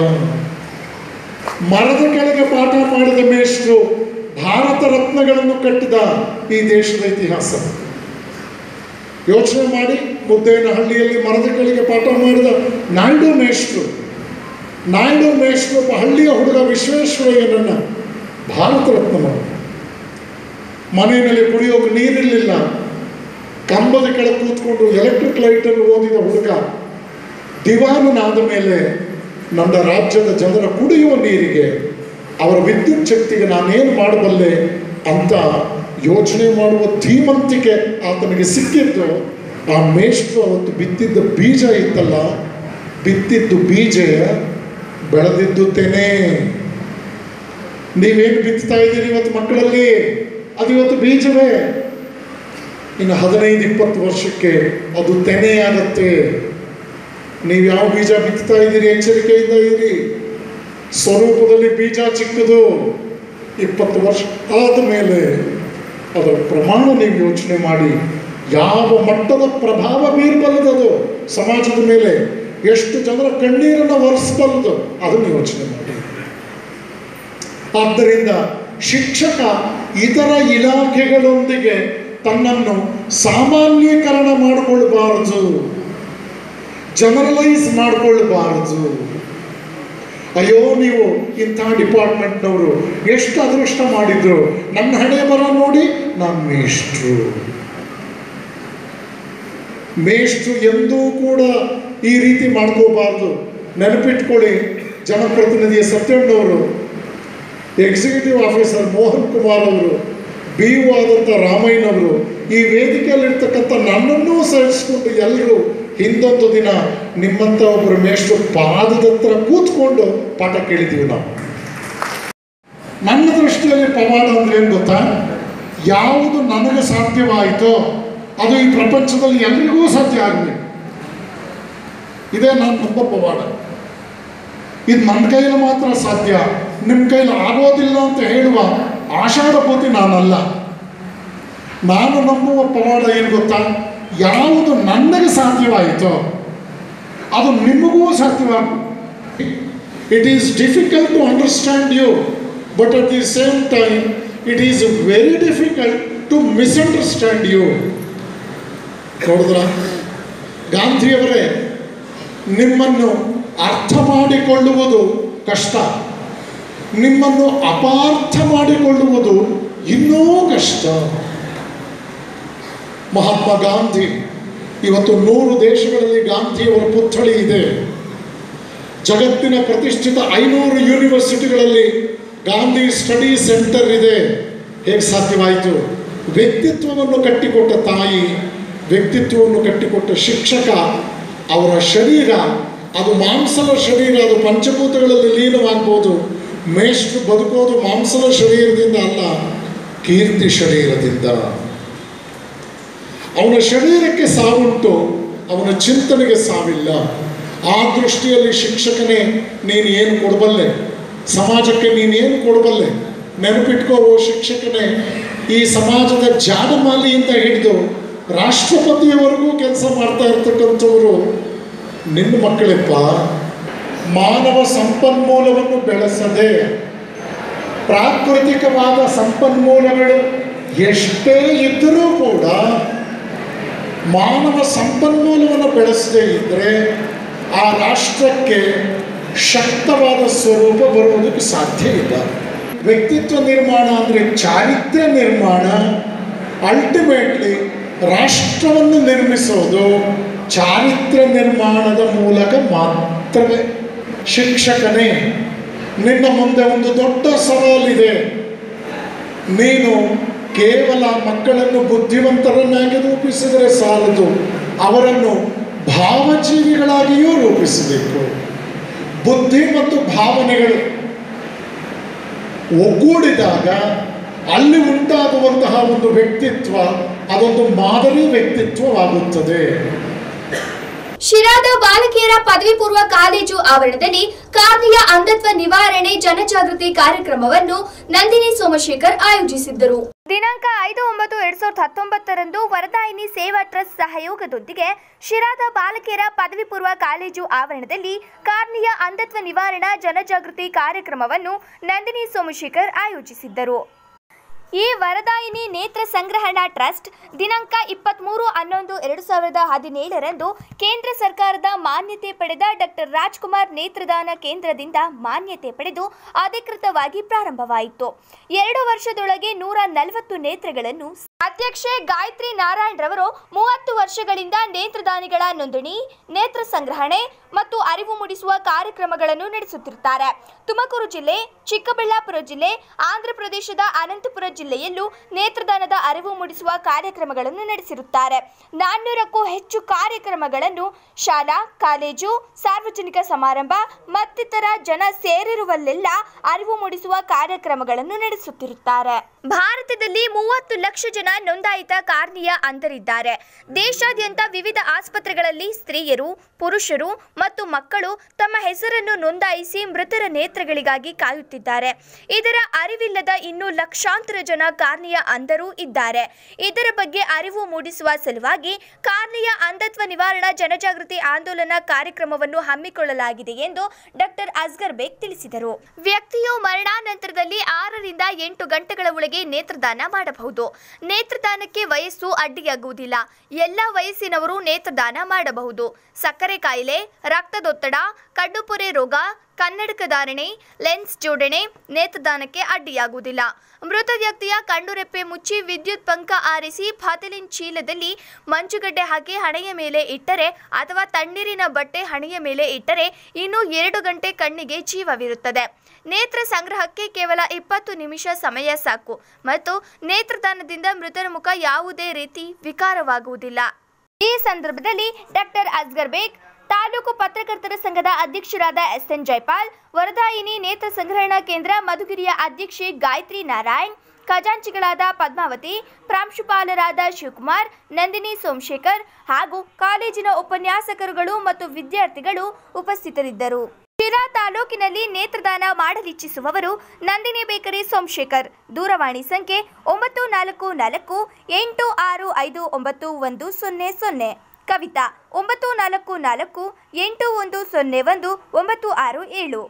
ಮರದ ಕೆಳಗೆ ಪಾಠ ಮಾಡಿದ ಮೇಷ್ಟ್ರು ಭಾರತ ರತ್ನಗಳನ್ನು ಕಟ್ಟಿದ ಈ ದೇಶದ ಇತಿಹಾಸ ಯೋಚನೆ ಮಾಡಿ ಮುದ್ದೇನಹಳ್ಳಿಯಲ್ಲಿ ಮರದ ಕೆಳಗೆ ಪಾಠ ಮಾಡಿದ ನಾಯ್ಡು ಮೇಷ್ಟ್ರು ನಾಯ್ಡು ಮೇಷ್ಟ್ರು ಒಬ್ಬ ಹಳ್ಳಿಯ ಹುಡುಗ ವಿಶ್ವೇಶ್ವರಯ್ಯನನ್ನ ಭಾರತ ರತ್ನ ಮಾಡಿದ ಮನೆಯಲ್ಲಿ ಕುಡಿಯೋಕೆ ನೀರಿರಲಿಲ್ಲ ಕಂಬದ ಕೆಳಗೆ ಕೂತ್ಕೊಂಡು ಎಲೆಕ್ಟ್ರಿಕ್ ಲೈಟನ್ನು ಓದಿದ ಹುಡುಗ ದಿವಾನನಾದ ಮೇಲೆ ನನ್ನ ರಾಜ್ಯದ ಜನರ ಕುಡಿಯುವ ನೀರಿಗೆ ಅವರ ವಿದ್ಯುತ್ ಶಕ್ತಿಗೆ ನಾನೇನು ಮಾಡಬಲ್ಲೆ ಅಂತ ಯೋಚನೆ ಮಾಡುವ ಧೀಮಂತಿಕೆ ಆತನಿಗೆ ಸಿಕ್ಕಿದ್ದು ಆ ಮೇಷ್ಟ್ರು ಅವತ್ತು ಬಿತ್ತಿದ್ದ ಬೀಜ ಇತ್ತಲ್ಲ ಬಿತ್ತಿದ್ದು ಬೀಜ ಬೆಳೆದಿದ್ದು ತೆನೆ ನೀವೇನು ಬಿತ್ತಾ ಇದ್ದೀರಿ ಇವತ್ತು ಮಕ್ಕಳಲ್ಲಿ ಅದು ಇವತ್ತು ಬೀಜವೇ ಇನ್ನು ಹದಿನೈದು ಇಪ್ಪತ್ತು ವರ್ಷಕ್ಕೆ ಅದು ತೆನೆಯಾಗತ್ತೆ ನೀವು ಯಾವ ಬೀಜ ಬಿತ್ತಾ ಇದ್ದೀರಿ ಎಚ್ಚರಿಕೆಯಿಂದ ಇರಿ ಸ್ವರೂಪದಲ್ಲಿ ಬೀಜ ಚಿಕ್ಕದು ಇಪ್ಪತ್ತು ವರ್ಷ ಆದ ಮೇಲೆ ಅದರ ಪ್ರಮಾಣ ನೀವು ಯೋಚನೆ ಮಾಡಿ ಯಾವ ಮಟ್ಟದ ಪ್ರಭಾವ ಬೀರಬಲ್ಲದದು ಸಮಾಜದ ಮೇಲೆ ಎಷ್ಟು ಜನರ ಕಣ್ಣೀರನ್ನು ಒರೆಸಬಲ್ಲದು ಅದನ್ನು ಯೋಚನೆ ಮಾಡಿ ಆದ್ದರಿಂದ ಶಿಕ್ಷಕ ಇತರ ಇಲಾಖೆಗಳೊಂದಿಗೆ ತನ್ನನ್ನು ಸಾಮಾನ್ಯೀಕರಣ ಮಾಡಿಕೊಳ್ಳಬಾರದು ಜನರಲೈಸ್ ಮಾಡಿಕೊಳ್ಳಬಾರದು ಅಯ್ಯೋ ನೀವು ಇಂಥ ಡಿಪಾರ್ಟ್ಮೆಂಟ್ನವರು ಎಷ್ಟು ಅದೃಷ್ಟ ಮಾಡಿದ್ರು ನನ್ನ ಹಣೆ ಬರ ನೋಡಿ ನಾನು ಮೇಷ್ಟ್ರು ಮೇಷ್ಟ್ರು ಎಂದೂ ಕೂಡ ಈ ರೀತಿ ಮಾಡ್ಕೋಬಾರ್ದು ನೆನಪಿಟ್ಕೊಳ್ಳಿ ಜನಪ್ರತಿನಿಧಿಯ ಸತ್ಯಣ್ಣವರು ಎಕ್ಸಿಕ್ಯೂಟಿವ್ ಆಫೀಸರ್ ಮೋಹನ್ ಕುಮಾರ್ ಅವರು ಬಿ ಯು ಆದಂಥ ರಾಮಯ್ಯನವರು ಈ ವೇದಿಕೆಯಲ್ಲಿರ್ತಕ್ಕಂಥ ನನ್ನನ್ನೂ ಸಹಿಸ್ಕೊಂಡು ಎಲ್ಲರೂ ಹಿಂದೊಂದು ದಿನ ನಿಮ್ಮಂಥ ಒಬ್ಬರು ಮೇಷ್ಟ್ರು ಪಾದದ ಹತ್ರ ಕೂತ್ಕೊಂಡು ಪಾಠ ಕೇಳಿದ್ದೀವಿ ನಾವು ನನ್ನ ದೃಷ್ಟಿಯಲ್ಲಿ ಪವಾಡ ಅಂದ್ರೆ ಏನು ಗೊತ್ತಾ ಯಾವುದು ನನಗೆ ಸಾಧ್ಯವಾಯಿತೋ ಅದು ಈ ಪ್ರಪಂಚದಲ್ಲಿ ಎಲ್ರಿಗೂ ಸಾಧ್ಯ ಆಗಬೇಕು ಇದೇ ನಾನು ನಂಬ ಪವಾಡ ಇದು ನನ್ನ ಕೈಯಲ್ಲಿ ಮಾತ್ರ ಸಾಧ್ಯ ನಿಮ್ಮ ಕೈಲಿ ಆಗೋದಿಲ್ಲ ಅಂತ ಹೇಳುವ ಆಷಾಢಪೂತಿ ನಾನಲ್ಲ ನಾನು ನಂಬುವ ಪವಾಡ ಏನು ಗೊತ್ತಾ ಯಾವುದು ನನಗೆ ಸಾಧ್ಯವಾಯಿತೋ ಅದು ನಿಮಗೂ ಸಾಧ್ಯವಾಗ it is difficult to understand you but at the same time it is very difficult to misunderstand you ನೋಡಿದ್ರ ಗಾಂಧಿಯವರೇ ನಿಮ್ಮನ್ನು ಅರ್ಥ ಮಾಡಿಕೊಳ್ಳುವುದು ಕಷ್ಟ ನಿಮ್ಮನ್ನು ಅಪಾರ್ಥ ಮಾಡಿಕೊಳ್ಳುವುದು ಇನ್ನೂ ಕಷ್ಟ ಮಹಾತ್ಮ ಗಾಂಧಿ ಇವತ್ತು ನೂರು ದೇಶಗಳಲ್ಲಿ ಗಾಂಧಿಯವರ ಪುತ್ಥಳಿ ಇದೆ ಜಗತ್ತಿನ ಪ್ರತಿಷ್ಠಿತ ಐನೂರು ಯೂನಿವರ್ಸಿಟಿಗಳಲ್ಲಿ ಗಾಂಧಿ ಸ್ಟಡಿ ಸೆಂಟರ್ ಇದೆ ಹೇಗೆ ಸಾಧ್ಯವಾಯಿತು ವ್ಯಕ್ತಿತ್ವವನ್ನು ಕಟ್ಟಿಕೊಟ್ಟ ತಾಯಿ ವ್ಯಕ್ತಿತ್ವವನ್ನು ಕಟ್ಟಿಕೊಟ್ಟ ಶಿಕ್ಷಕ ಅವರ ಶರೀರ ಅದು ಮಾಂಸದ ಶರೀರ ಅದು ಪಂಚಭೂತಗಳಲ್ಲಿ ಲೀನವಾಗ್ಬೋದು ಮೇಷ್ಟ್ರು ಬದುಕೋದು ಮಾಂಸದ ಶರೀರದಿಂದ ಅಲ್ಲ ಕೀರ್ತಿ ಶರೀರದಿಂದ ಅವನ ಶರೀರಕ್ಕೆ ಸಾವುಂಟು ಅವನ ಚಿಂತನೆಗೆ ಸಾವಿಲ್ಲ ಆ ದೃಷ್ಟಿಯಲ್ಲಿ ಶಿಕ್ಷಕನೇ ನೀನು ಏನು ಕೊಡಬಲ್ಲೆ ಸಮಾಜಕ್ಕೆ ನೀನೇನು ಕೊಡಬಲ್ಲೆ ನೆನಪಿಟ್ಕೋ ಓ ಶಿಕ್ಷಕನೇ ಈ ಸಮಾಜದ ಜಾಡಮಾಲಿಯಿಂದ ಹಿಡಿದು ರಾಷ್ಟ್ರಪತಿಯವರೆಗೂ ಕೆಲಸ ಮಾಡ್ತಾ ಇರ್ತಕ್ಕಂಥವರು ನಿನ್ನ ಮಕ್ಕಳಪ್ಪ ಮಾನವ ಸಂಪನ್ಮೂಲವನ್ನು ಬೆಳೆಸದೆ ಪ್ರಾಕೃತಿಕವಾದ ಸಂಪನ್ಮೂಲಗಳು ಎಷ್ಟೇ ಇದ್ದರೂ ಕೂಡ ಮಾನವ ಸಂಪನ್ಮೂಲವನ್ನು ಬೆಳೆಸದೇ ಇದ್ದರೆ ಆ ರಾಷ್ಟ್ರಕ್ಕೆ ಶಕ್ತವಾದ ಸ್ವರೂಪ ಬರುವುದಕ್ಕೆ ಸಾಧ್ಯ ಇಲ್ಲ ವ್ಯಕ್ತಿತ್ವ ನಿರ್ಮಾಣ ಅಂದರೆ ಚಾರಿತ್ರ್ಯ ನಿರ್ಮಾಣ ಅಲ್ಟಿಮೇಟ್ಲಿ ರಾಷ್ಟ್ರವನ್ನು ನಿರ್ಮಿಸೋದು ಚಾರಿತ್ರ್ಯ ನಿರ್ಮಾಣದ ಮೂಲಕ ಮಾತ್ರವೇ ಶಿಕ್ಷಕನೇ ನಿನ್ನ ಮುಂದೆ ಒಂದು ದೊಡ್ಡ ಸವಾಲಿದೆ ನೀನು ಕೇವಲ ಮಕ್ಕಳನ್ನು ಬುದ್ಧಿವಂತರನ್ನಾಗಿ ರೂಪಿಸಿದರೆ ಸಾಲದು ಅವರನ್ನು ಭಾವಜೀವಿಗಳಾಗಿಯೂ ರೂಪಿಸಬೇಕು ಬುದ್ಧಿ ಮತ್ತು ಭಾವನೆಗಳು ಒಗ್ಗೂಡಿದಾಗ ಅಲ್ಲಿ ಉಂಟಾಗುವಂತಹ ಒಂದು ವ್ಯಕ್ತಿತ್ವ ಅದೊಂದು ಮಾದರಿ ವ್ಯಕ್ತಿತ್ವವಾಗುತ್ತದೆ ಶಿರಾದ ಬಾಲಕಿಯರ ಪದವಿ ಪೂರ್ವ ಕಾಲೇಜು ಆವರಣದಲ್ಲಿ ಕಾರ್ನಿಯ ಅಂಧತ್ವ ನಿವಾರಣೆ ಜನಜಾಗೃತಿ ಕಾರ್ಯಕ್ರಮವನ್ನು ನಂದಿನಿ ಸೋಮಶೇಖರ್ ಆಯೋಜಿಸಿದ್ದರು ದಿನಾಂಕ ಐದು ಒಂಬತ್ತು ಎರಡ್ ಸಾವಿರದ ಹತ್ತೊಂಬತ್ತರಂದು ವರದಾಯಿನಿ ಸೇವಾ ಟ್ರಸ್ಟ್ ಸಹಯೋಗದೊಂದಿಗೆ ಶಿರಾದ ಬಾಲಕಿಯರ ಪದವಿ ಪೂರ್ವ ಕಾಲೇಜು ಆವರಣದಲ್ಲಿ ಕಾರ್ನಿಯ ಅಂಧತ್ವ ನಿವಾರಣಾ ಜನಜಾಗೃತಿ ಕಾರ್ಯಕ್ರಮವನ್ನು ನಂದಿನಿ ಸೋಮಶೇಖರ್ ಆಯೋಜಿಸಿದ್ದರು ಈ ವರದಾಯಿನಿ ನೇತ್ರ ಸಂಗ್ರಹಣಾ ಟ್ರಸ್ಟ್ ದಿನಾಂಕ ಇಪ್ಪತ್ತ್ಮೂರು ಹನ್ನೊಂದು ಎರಡು ಸಾವಿರದ ಹದಿನೇಳರಂದು ಕೇಂದ್ರ ಸರ್ಕಾರದ ಮಾನ್ಯತೆ ಪಡೆದ ಡಾಕ್ಟರ್ ರಾಜ್ಕುಮಾರ್ ನೇತ್ರದಾನ ಕೇಂದ್ರದಿಂದ ಮಾನ್ಯತೆ ಪಡೆದು ಅಧಿಕೃತವಾಗಿ ಪ್ರಾರಂಭವಾಯಿತು ಎರಡು ವರ್ಷದೊಳಗೆ ನೂರ ನಲವತ್ತು ನೇತ್ರಗಳನ್ನು ಅಧ್ಯಕ್ಷೆ ಗಾಯತ್ರಿ ನಾರಾಯಣ್ ರವರು ಮೂವತ್ತು ವರ್ಷಗಳಿಂದ ನೇತ್ರದಾನಿಗಳ ನೋಂದಣಿ ನೇತ್ರ ಸಂಗ್ರಹಣೆ ಮತ್ತು ಅರಿವು ಮೂಡಿಸುವ ಕಾರ್ಯಕ್ರಮಗಳನ್ನು ನಡೆಸುತ್ತಿರುತ್ತಾರೆ ತುಮಕೂರು ಜಿಲ್ಲೆ ಚಿಕ್ಕಬಳ್ಳಾಪುರ ಜಿಲ್ಲೆ ಆಂಧ್ರ ಪ್ರದೇಶದ ಅನಂತಪುರ ಜಿಲ್ಲೆಯಲ್ಲೂ ನೇತ್ರದಾನದ ಅರಿವು ಮೂಡಿಸುವ ಕಾರ್ಯಕ್ರಮಗಳನ್ನು ನಡೆಸಿರುತ್ತಾರೆ ನಾನ್ನೂರಕ್ಕೂ ಹೆಚ್ಚು ಕಾರ್ಯಕ್ರಮಗಳನ್ನು ಶಾಲಾ ಕಾಲೇಜು ಸಾರ್ವಜನಿಕ ಸಮಾರಂಭ ಮತ್ತಿತರ ಜನ ಸೇರಿರುವಲ್ಲೆಲ್ಲ ಅರಿವು ಮೂಡಿಸುವ ಕಾರ್ಯಕ್ರಮಗಳನ್ನು ನಡೆಸುತ್ತಿರುತ್ತಾರೆ ಭಾರತದಲ್ಲಿ ಮೂವತ್ತು ಲಕ್ಷ ಜನ ನೋಂದಾಯಿತ ಕಾರ್ನಿಯ ಅಂಧರಿದ್ದಾರೆ ದೇಶಾದ್ಯಂತ ವಿವಿಧ ಆಸ್ಪತ್ರೆಗಳಲ್ಲಿ ಸ್ತ್ರೀಯರು ಪುರುಷರು ಮತ್ತು ಮಕ್ಕಳು ತಮ್ಮ ಹೆಸರನ್ನು ನೋಂದಾಯಿಸಿ ಮೃತರ ನೇತ್ರಗಳಿಗಾಗಿ ಕಾಯುತ್ತಿದ್ದಾರೆ ಇದರ ಅರಿವಿಲ್ಲದ ಇನ್ನೂ ಲಕ್ಷಾಂತರ ಜನ ಕಾರ್ನಿಯ ಅಂಧರು ಇದ್ದಾರೆ ಇದರ ಬಗ್ಗೆ ಅರಿವು ಮೂಡಿಸುವ ಸಲುವಾಗಿ ಕಾರ್ನಿಯ ಅಂಧತ್ವ ನಿವಾರಣಾ ಜನಜಾಗೃತಿ ಆಂದೋಲನ ಕಾರ್ಯಕ್ರಮವನ್ನು ಹಮ್ಮಿಕೊಳ್ಳಲಾಗಿದೆ ಎಂದು ಡಾಕ್ಟರ್ ಅಸ್ಗರ್ ಬೇಗ್ ತಿಳಿಸಿದರು ವ್ಯಕ್ತಿಯು ಮರಣಾನಂತರದಲ್ಲಿ ಆರರಿಂದ ಎಂಟು ಗಂಟೆಗಳ ಒಳಗೆ ನೇತ್ರದಾನ ಮಾಡಬಹುದು ನೇತ್ರದಾನಕ್ಕೆ ವಯಸ್ಸು ಅಡ್ಡಿಯಾಗುವುದಿಲ್ಲ ಎಲ್ಲ ವಯಸ್ಸಿನವರು ನೇತ್ರದಾನ ಮಾಡಬಹುದು ಸಕ್ಕರೆ ಕಾಯಿಲೆ ರಕ್ತದೊತ್ತಡ ಕಡ್ಡುಪೊರೆ ರೋಗ ಕನ್ನಡಕ ಧಾರಣೆ ಲೆನ್ಸ್ ಜೋಡಣೆ ನೇತ್ರದಾನಕ್ಕೆ ಅಡ್ಡಿಯಾಗುವುದಿಲ್ಲ ಮೃತ ವ್ಯಕ್ತಿಯ ಕಣ್ಣುರೆಪ್ಪೆ ಮುಚ್ಚಿ ವಿದ್ಯುತ್ ಪಂಕ ಆರಿಸಿ ಫಾತಿಲಿನ್ ಚೀಲದಲ್ಲಿ ಮಂಜುಗಡ್ಡೆ ಹಾಕಿ ಹಣೆಯ ಮೇಲೆ ಇಟ್ಟರೆ ಅಥವಾ ತಣ್ಣೀರಿನ ಬಟ್ಟೆ ಹಣೆಯ ಮೇಲೆ ಇಟ್ಟರೆ ಇನ್ನೂ ಎರಡು ಗಂಟೆ ಕಣ್ಣಿಗೆ ಜೀವವಿರುತ್ತದೆ ನೇತ್ರ ಸಂಗ್ರಹಕ್ಕೆ ಕೇವಲ ಇಪ್ಪತ್ತು ನಿಮಿಷ ಸಮಯ ಸಾಕು ಮತ್ತು ನೇತ್ರದಾನದಿಂದ ಮೃತರ ಮುಖ ಯಾವುದೇ ರೀತಿ ವಿಕಾರವಾಗುವುದಿಲ್ಲ ಈ ಸಂದರ್ಭದಲ್ಲಿ ಡಾಕ್ಟರ್ ಅಸ್ಗರ್ ಬೇಗ್ ತಾಲೂಕು ಪತ್ರಕರ್ತರ ಸಂಘದ ಅಧ್ಯಕ್ಷರಾದ ಎಸ್ ಎನ್ ಜೈಪಾಲ್ ವರದಾಯಿನಿ ನೇತ್ರ ಸಂಗ್ರಹಣಾ ಕೇಂದ್ರ ಮಧುಗಿರಿಯ ಅಧ್ಯಕ್ಷೆ ಗಾಯತ್ರಿ ನಾರಾಯಣ್ ಖಜಾಂಚಿಗಳಾದ ಪದ್ಮಾವತಿ ಪ್ರಾಂಶುಪಾಲರಾದ ಶಿವಕುಮಾರ್ ನಂದಿನಿ ಸೋಮಶೇಖರ್ ಹಾಗೂ ಕಾಲೇಜಿನ ಉಪನ್ಯಾಸಕರುಗಳು ಮತ್ತು ವಿದ್ಯಾರ್ಥಿಗಳು ಉಪಸ್ಥಿತರಿದ್ದರು ಶಿರಾ ತಾಲೂಕಿನಲ್ಲಿ ನೇತ್ರದಾನ ಮಾಡಲಿಚ್ಛಿಸುವವರು ನಂದಿನಿ ಬೇಕರಿ ಸೋಮಶೇಖರ್ ದೂರವಾಣಿ ಸಂಖ್ಯೆ ಒಂಬತ್ತು ನಾಲ್ಕು ನಾಲ್ಕು ಎಂಟು ಆರು ಐದು ಒಂಬತ್ತು ಒಂದು ಸೊನ್ನೆ ಸೊನ್ನೆ ಕವಿತಾ ಒಂಬತ್ತು ನಾಲ್ಕು ನಾಲ್ಕು ಎಂಟು ಒಂದು ಸೊನ್ನೆ ಒಂದು ಒಂಬತ್ತು ಆರು ಏಳು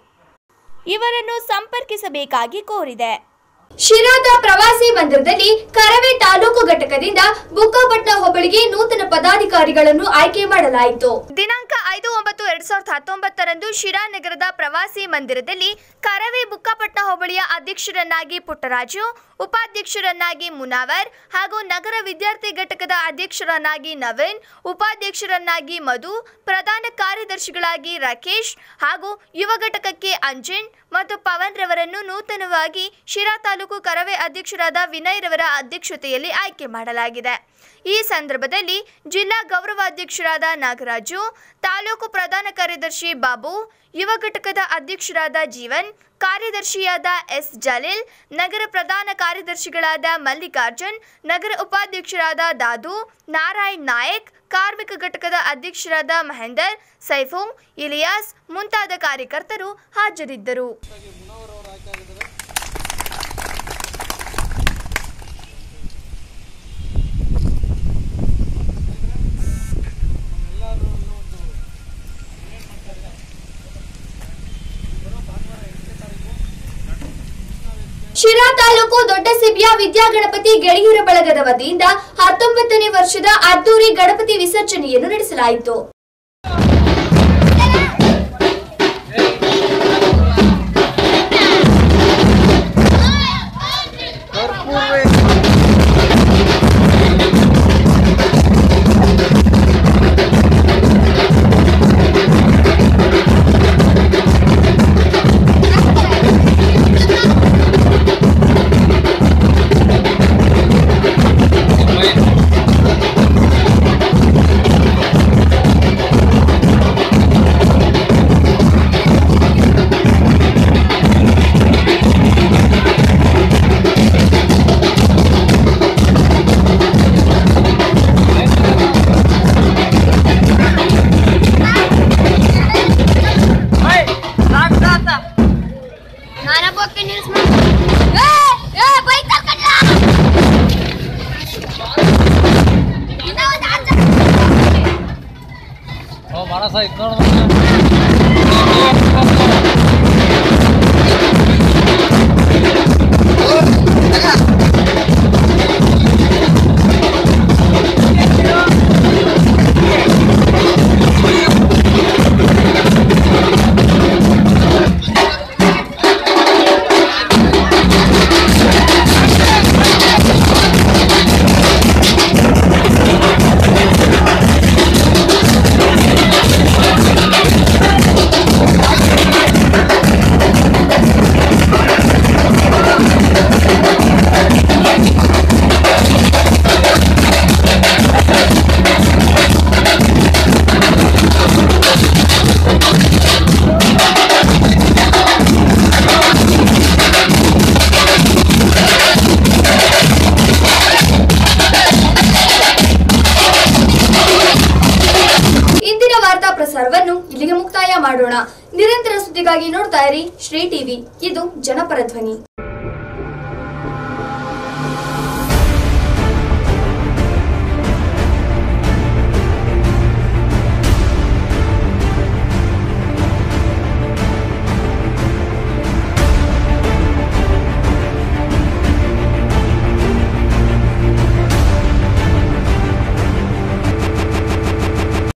ಇವರನ್ನು ಸಂಪರ್ಕಿಸಬೇಕಾಗಿ ಕೋರಿದೆ ಶಿರಾದ ಪ್ರವಾಸಿ ಮಂದಿರದಲ್ಲಿ ಕರವೇ ತಾಲೂಕು ಘಟಕದಿಂದ ಬುಕ್ಕಾಪಟ್ನ ಹೋಬಳಿಗೆ ನೂತನ ಪದಾಧಿಕಾರಿಗಳನ್ನು ಆಯ್ಕೆ ಮಾಡಲಾಯಿತು ದಿನಾಂಕ ಐದು ಒಂಬತ್ತು ಎರಡ್ ಸಾವಿರದ ಹತ್ತೊಂಬತ್ತರಂದು ಶಿರಾ ನಗರದ ಪ್ರವಾಸಿ ಮಂದಿರದಲ್ಲಿ ಕರವೇ ಬುಕ್ಕಾಪಟ್ನ ಹೋಬಳಿಯ ಅಧ್ಯಕ್ಷರನ್ನಾಗಿ ಪುಟ್ಟರಾಜು ಉಪಾಧ್ಯಕ್ಷರನ್ನಾಗಿ ಮುನಾವರ್ ಹಾಗೂ ನಗರ ವಿದ್ಯಾರ್ಥಿ ಘಟಕದ ಅಧ್ಯಕ್ಷರನ್ನಾಗಿ ನವೀನ್ ಉಪಾಧ್ಯಕ್ಷರನ್ನಾಗಿ ಮಧು ಪ್ರಧಾನ ಕಾರ್ಯದರ್ಶಿಗಳಾಗಿ ರಾಕೇಶ್ ಹಾಗೂ ಯುವ ಘಟಕಕ್ಕೆ ಅಂಜನ್ ಮತ್ತು ಪವನ್ ರವರನ್ನು ನೂತನವಾಗಿ ಶಿರಾ ತಾಲೂಕು ಕರವೇ ಅಧ್ಯಕ್ಷರಾದ ವಿನಯ್ ರವರ ಅಧ್ಯಕ್ಷತೆಯಲ್ಲಿ ಆಯ್ಕೆ ಮಾಡಲಾಗಿದೆ ಈ ಸಂದರ್ಭದಲ್ಲಿ ಜಿಲ್ಲಾ ಗೌರವಾಧ್ಯಕ್ಷರಾದ ನಾಗರಾಜು ತಾಲೂಕು ಪ್ರಧಾನ ಕಾರ್ಯದರ್ಶಿ ಬಾಬು ಯುವ ಘಟಕದ ಅಧ್ಯಕ್ಷರಾದ ಜೀವನ್ ಕಾರ್ಯದರ್ಶಿಯಾದ ಎಸ್ ಜಲೀಲ್ ನಗರ ಪ್ರಧಾನ ಕಾರ್ಯದರ್ಶಿಗಳಾದ ಮಲ್ಲಿಕಾರ್ಜುನ್ ನಗರ ಉಪಾಧ್ಯಕ್ಷರಾದ ದಾದು ನಾರಾಯಣ್ ನಾಯಕ್ ಕಾರ್ಮಿಕ ಘಟಕದ ಅಧ್ಯಕ್ಷರಾದ ಮಹೇಂದರ್ ಸೈಫು ಇಲಿಯಾಸ್ ಮುಂತಾದ ಕಾರ್ಯಕರ್ತರು ಹಾಜರಿದ್ದರು ಶಿರಾ ತಾಲೂಕು ದೊಡ್ಡ ಸಿಬಿಯ ವಿದ್ಯಾಗಣಪತಿ ಗೆಳೆಯರ ಬಳಗದ ವತಿಯಿಂದ ಹತ್ತೊಂಬತ್ತನೇ ವರ್ಷದ ಅದ್ದೂರಿ ಗಣಪತಿ ವಿಸರ್ಜನೆಯನ್ನು ನಡೆಸಲಾಯಿತು ಇಂದಿನ ವಾರ್ತಾ ಪ್ರಸಾರವನ್ನು ಇಲ್ಲಿಗೆ ಮುಕ್ತಾಯ ಮಾಡೋಣ ನಿರಂತರ ಸುದ್ದಿಗಾಗಿ ನೋಡ್ತಾ ಇರಿ ಶ್ರೀ ಟಿವಿ ಇದು ಜನಪರ ಧ್ವನಿ